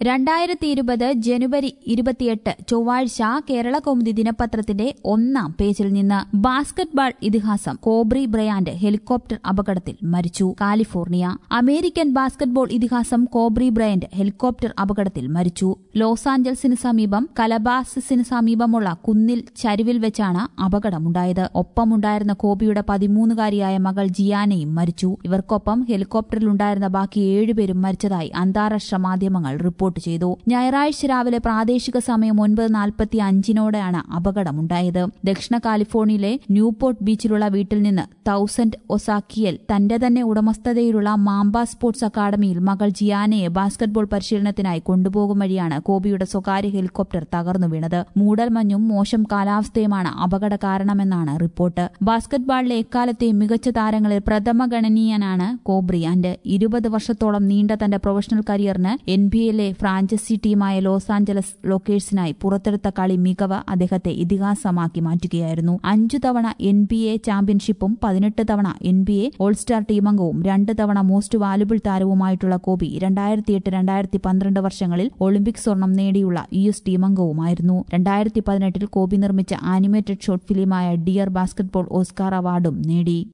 രണ്ടായിരത്തി ഇരുപത് ജനുവരി ഇരുപത്തിയെട്ട് ചൊവ്വാഴ്ച കേരള കൗമുദി ദിനപത്രത്തിന്റെ ഒന്നാം പേജിൽ നിന്ന് ബാസ്കറ്റ്ബാൾ ഇതിഹാസം കോബ്രി ബ്രയാന്റ് ഹെലികോപ്റ്റർ അപകടത്തിൽ മരിച്ചു കാലിഫോർണിയ അമേരിക്കൻ ബാസ്കറ്റ്ബോൾ ഇതിഹാസം കോബ്രി ബ്രയന്റ് ഹെലികോപ്റ്റർ അപകടത്തിൽ മരിച്ചു ലോസ് ആഞ്ചൽസിന് സമീപം കലബാസസിന് സമീപമുള്ള കുന്നിൽ ചരിവിൽ വെച്ചാണ് അപകടമുണ്ടായത് ഒപ്പമുണ്ടായിരുന്ന കോബിയുടെ പതിമൂന്നുകാരിയായ മകൾ ജിയാനയും മരിച്ചു ഇവർക്കൊപ്പം ഹെലികോപ്റ്ററിലുണ്ടായിരുന്ന ബാക്കി ഏഴുപേരും മരിച്ചതായി അന്താരാഷ്ട്ര മാധ്യമങ്ങൾ റിപ്പോർട്ട് ചെയ്തു ഞായറാഴ്ച രാവിലെ പ്രാദേശിക സമയം ഒൻപത് നാൽപ്പത്തി അഞ്ചിനോടെയാണ് അപകടമുണ്ടായത് ദക്ഷിണ കാലിഫോർണിയയിലെ ന്യൂപോർട്ട് ബീച്ചിലുള്ള വീട്ടിൽ നിന്ന് തൌസൻഡ് ഒസാക്കിയൽ തന്റെ തന്നെ ഉടമസ്ഥതയിലുള്ള മാംബ സ്പോർട്സ് അക്കാദമിയിൽ മകൾ ജിയാനയെ ബാസ്കറ്റ്ബോൾ പരിശീലനത്തിനായി കൊണ്ടുപോകും വഴിയാണ് കോബിയുടെ സ്വകാര്യ ഹെലികോപ്റ്റർ തകർന്നു വീണത് മൂടൽമഞ്ഞും മോശം കാലാവസ്ഥയുമാണ് അപകട കാരണമെന്നാണ് റിപ്പോർട്ട് ബാസ്കറ്റ്ബാളിലെ എക്കാലത്തെയും മികച്ച താരങ്ങളിൽ പ്രഥമഗണനീയനാണ് കോബ്രിയാന്റ് ഇരുപത് വർഷത്തോളം നീണ്ട തന്റെ പ്രൊഫഷണൽ കരിയറിന് എൻ ബി എയിലെ ഫ്രാഞ്ചൈസി ടീമായ ലോസ് ആഞ്ചലസ് ലോക്കേഴ്സിനായി പുറത്തെടുത്ത കളി മികവ് അദ്ദേഹത്തെ ഇതിഹാസമാക്കി മാറ്റുകയായിരുന്നു അഞ്ചു തവണ എൻ ബി എ ചാമ്പ്യൻഷിപ്പും പതിനെട്ട് തവണ N B A all star ടീമംഗവും രണ്ട് തവണ മോസ്റ്റ് വാലുബിൾ താരവുമായിട്ടുള്ള കോബി രണ്ടായിരത്തിയെട്ട് രണ്ടായിരത്തി പന്ത്രണ്ട് വർഷങ്ങളിൽ ഒളിമ്പിക് സ്വർണം നേടിയുള്ള യു എസ് ടീമംഗവുമായിരുന്നു രണ്ടായിരത്തി പതിനെട്ടിൽ കോബി നിർമ്മിച്ച ആനിമേറ്റഡ് ഷോർട്ട് ഫിലിമായ ഡിയർ ബാസ്കറ്റ്ബോൾ ഓസ്കാർ അവാർഡും നേടി